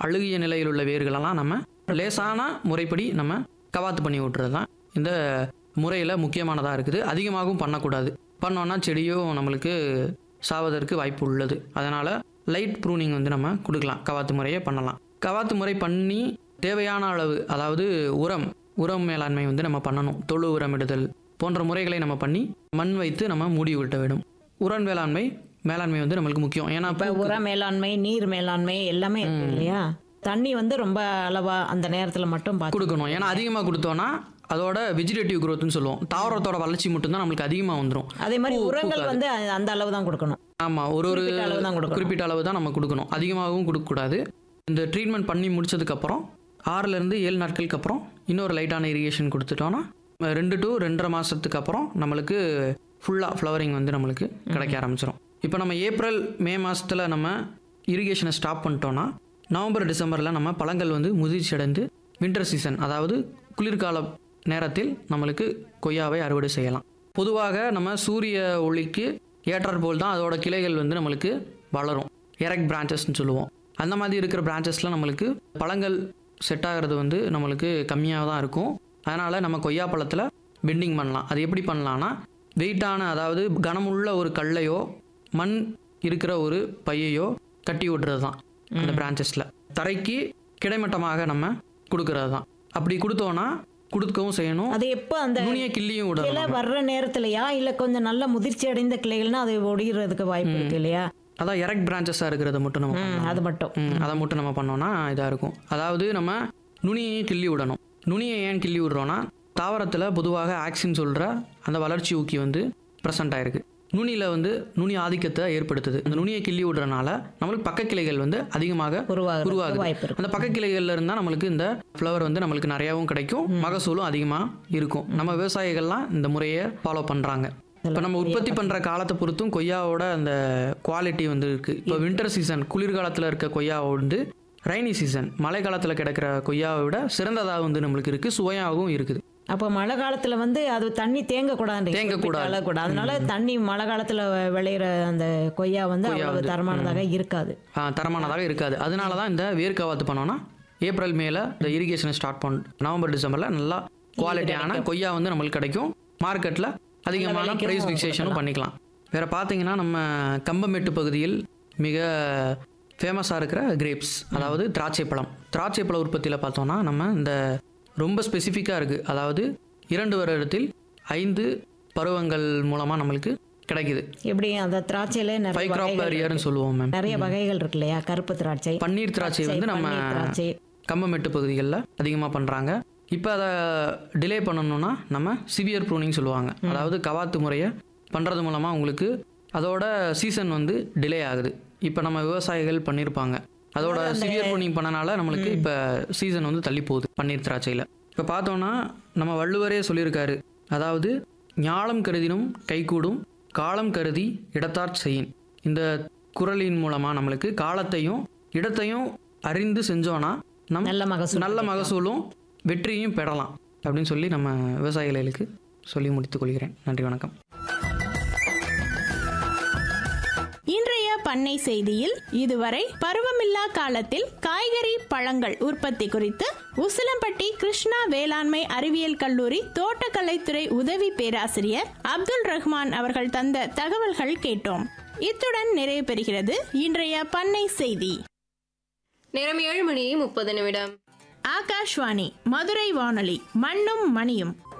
அழுகிய நிலையில் உள்ள வேர்களெல்லாம் நம்ம லேசான முறைப்படி நம்ம கவாத்து பண்ணி விட்டுறது தான் இந்த முறையில் முக்கியமானதாக இருக்குது அதிகமாகவும் பண்ணக்கூடாது பண்ணோன்னா செடியும் நம்மளுக்கு சாவதற்கு வாய்ப்பு உள்ளது அதனால் லைட் ப்ரூனிங் வந்து நம்ம கொடுக்கலாம் கவாத்து முறையை பண்ணலாம் கவாத்து முறை பண்ணி தேவையான அளவு அதாவது உரம் உரம் மேலாண்மை வந்து நம்ம பண்ணணும் தொழு உரமிடுதல் போன்ற முறைகளை நம்ம பண்ணி மண் வைத்து நம்ம மூடி விட்ட வேண்டும் உரம் வேளாண்மை மேலாண்மை வந்து நம்மளுக்கு முக்கியம் ஏன்னா இப்ப உர மேலாண்மை நீர் மேலாண்மை எல்லாமே இருக்கு இல்லையா தண்ணி வந்து ரொம்ப அளவா அந்த நேரத்துல மட்டும் பார்த்து கொடுக்கணும் ஏன்னா அதிகமாக கொடுத்தோன்னா அதோட வெஜிடேட்டிவ் growthன்னு சொல்லுவோம் தாவரத்தோட வளர்ச்சி மட்டும்தான் நம்மளுக்கு அதிகமாக வந்துடும் அதே மாதிரி உரங்கள் வந்து அ- அந்த அளவு தான் கொடுக்கணும் ஆமாம் ஒரு ஒரு குறிப்பிட்ட அளவு தான் கொடுக்கணும். குறிப்பிட்ட அளவு தான் நம்ம கொடுக்கணும் அதிகமாகவும் கொடுக்கக்கூடாது இந்த ட்ரீட்மெண்ட் பண்ணி முடிச்சதுக்கப்புறம் ஆறுலேருந்து ஏழு நாட்களுக்கு அப்புறம் இன்னொரு லைட்டான இரிகேஷன் கொடுத்துட்டோன்னா ரெண்டு டு ரெண்டரை மாதத்துக்கு அப்புறம் நம்மளுக்கு ஃபுல்லாக ஃப்ளவரிங் வந்து நம்மளுக்கு கிடைக்க ஆரம்பிச்சிடும் இப்போ நம்ம ஏப்ரல் மே மாதத்தில் நம்ம இரிகேஷனை ஸ்டாப் பண்ணிட்டோன்னா நவம்பர் டிசம்பரில் நம்ம பழங்கள் வந்து முதிர்ச்சி அடைந்து வின்டர் சீசன் அதாவது குளிர்கால நேரத்தில் நம்மளுக்கு கொய்யாவை அறுவடை செய்யலாம் பொதுவாக நம்ம சூரிய ஒளிக்கு ஏற்றாற் போல் தான் அதோட கிளைகள் வந்து நம்மளுக்கு வளரும் எரக்ட் பிரான்ச்சஸ்ன்னு சொல்லுவோம் அந்த மாதிரி இருக்கிற பிரான்ச்சஸில் நம்மளுக்கு பழங்கள் செட் ஆகிறது வந்து நம்மளுக்கு கம்மியாக தான் இருக்கும் அதனால் நம்ம கொய்யா பழத்தில் பெண்டிங் பண்ணலாம் அது எப்படி பண்ணலான்னா வெயிட்டான அதாவது கனமுள்ள ஒரு கல்லையோ மண் இருக்கிற ஒரு பையையோ கட்டி விடுறது தான் அந்த பிரான்ச்சஸில் தரைக்கு கிடைமட்டமாக நம்ம கொடுக்கறது தான் அப்படி கொடுத்தோன்னா கொடுக்கவும் செய்யணும் அது எப்போ அந்த நுனியை கிள்ளியும் கிளை விடணும் வர்ற நேரத்துலயா இல்ல கொஞ்சம் நல்ல முதிர்ச்சி அடைந்த கிளைகள்னா அது ஒடிகிறதுக்கு வாய்ப்பு இருக்கு இல்லையா அதான் எரக்ட் பிரான்ச்சஸாக இருக்கிறத மட்டும் நம்ம ம், பண்ணலாம். அது மட்டும் ம், அதை மட்டும் நம்ம பண்ணோம்னா இதாக இருக்கும் அதாவது நம்ம நுனியையும் கிள்ளி விடணும் நுனியை ஏன் கிள்ளி விடுறோன்னா தாவரத்தில் பொதுவாக ஆக்சின் சொல்கிற அந்த வளர்ச்சி ஊக்கி வந்து ப்ரெசண்ட் ஆயிருக்கு நுனியில் வந்து நுனி ஆதிக்கத்தை ஏற்படுத்துது அந்த நுனியை கிள்ளி விடுறனால நம்மளுக்கு பக்க கிளைகள் வந்து அதிகமாக உருவாக உருவாகுது வாய்ப்பு இருக்கு அந்த பக்க கிளைகள்ல இருந்தால் நம்மளுக்கு இந்த ஃப்ளவர் வந்து நம்மளுக்கு நிறையாவும் கிடைக்கும் மகசூலும் அதிகமாக இருக்கும் நம்ம விவசாயிகள்லாம் இந்த முறையை ஃபாலோ பண்ணுறாங்க இப்போ நம்ம உற்பத்தி பண்ணுற காலத்தை பொறுத்தும் கொய்யாவோட அந்த குவாலிட்டி வந்து இருக்குது இப்போ வின்டர் சீசன் குளிர்காலத்தில் இருக்க கொய்யா வந்து ரைனி சீசன் மழை காலத்தில் கிடைக்கிற கொய்யாவை விட சிறந்ததாக வந்து நம்மளுக்கு இருக்குது சுவையாகவும் இருக்குது அப்போ மழை காலத்துல வந்து அது தண்ணி தேங்க கூடாது தேங்கக்கூடாது. கூடாது அதனால தண்ணி மழை காலத்துல விளையிற அந்த கொய்யா வந்து அவ்வளவு தரமானதாக இருக்காது ஆ, தரமானதாக இருக்காது அதனால தான் இந்த வேர்க்கவாத்து பண்ணோன்னா ஏப்ரல் மேல இந்த இரிகேஷனை ஸ்டார்ட் பண்ண நவம்பர் டிசம்பரில் நல்லா குவாலிட்டியான கொய்யா வந்து நம்மளுக்கு கிடைக்கும் மார்க்கெட்டில் அதிகமான விலைக்கும் ப்ரைஸ் ஃபிக்சேஷனும் பண்ணிக்கலாம் வேற பார்த்தீங்கன்னா நம்ம கம்பமெட்டு பகுதியில் மிக ஃபேமஸாக இருக்கிற கிரேப்ஸ் அதாவது திராட்சை பழம் திராட்சை பழ உற்பத்தியில் பார்த்தோம்னா நம்ம இந்த ரொம்ப ஸ்பெசிஃபிக்காக இருக்குது அதாவது இரண்டு வருடத்தில் ஐந்து பருவங்கள் மூலமாக நம்மளுக்கு கிடைக்குது எப்படி அந்த திராட்சையில நிறைய ஃபைவ் கிராப் வகைகள் இயர்னு சொல்லுவோம் மேம் நிறைய வகைகள் இருக்கு இல்லையா கருப்பு திராட்சை பன்னீர் திராட்சை வந்து நம்ம பன்னீர் திராட்சை கம்பமெட்டு பகுதிகளில் அதிகமாக பண்ணுறாங்க இப்போ அதை டிலே பண்ணணும்னா நம்ம சிவியர் ப்ரூனிங் சொல்லுவாங்க அதாவது கவாத்து முறையை பண்ணுறது மூலமாக உங்களுக்கு அதோட சீசன் வந்து டிலே ஆகுது இப்போ நம்ம விவசாயிகள் பண்ணியிருப்பாங்க அதோட சிவியர் ப்ரூனிங் பண்ணனால நம்மளுக்கு இப்போ சீசன் வந்து தள்ளி போகுது பன்னீர் திராட்சையில் இப்போ பார்த்தோன்னா நம்ம வள்ளுவரே சொல்லியிருக்காரு அதாவது ஞாலம் கருதினும் கைகூடும் காலம் கருதி இடத்தார் செய்யின் இந்த குறளின் மூலமாக நம்மளுக்கு காலத்தையும் இடத்தையும் அறிந்து செஞ்சோன்னா நம் நல்ல மகசூல் நல்ல மகசூலும் வெற்றியும் பெறலாம் அப்படின்னு சொல்லி நம்ம விவசாயிகளுக்கு சொல்லி முடித்துக் கொள்கிறேன் நன்றி வணக்கம் இன்றைய பண்ணை செய்தியில் இதுவரை பருவமில்லா காலத்தில் காய்கறி பழங்கள் உற்பத்தி குறித்து உசிலம்பட்டி கிருஷ்ணா வேளாண்மை அறிவியல் கல்லூரி தோட்டக்கலைத்துறை உதவி பேராசிரியர் அப்துல் ரஹ்மான் அவர்கள் தந்த தகவல்கள் கேட்டோம் இத்துடன் நிறைவு பெறுகிறது இன்றைய பண்ணை செய்தி நேரம் ஏழு மணி முப்பது நிமிடம் ஆகாஷ்வாணி மதுரை வானொலி மண்ணும் மணியும்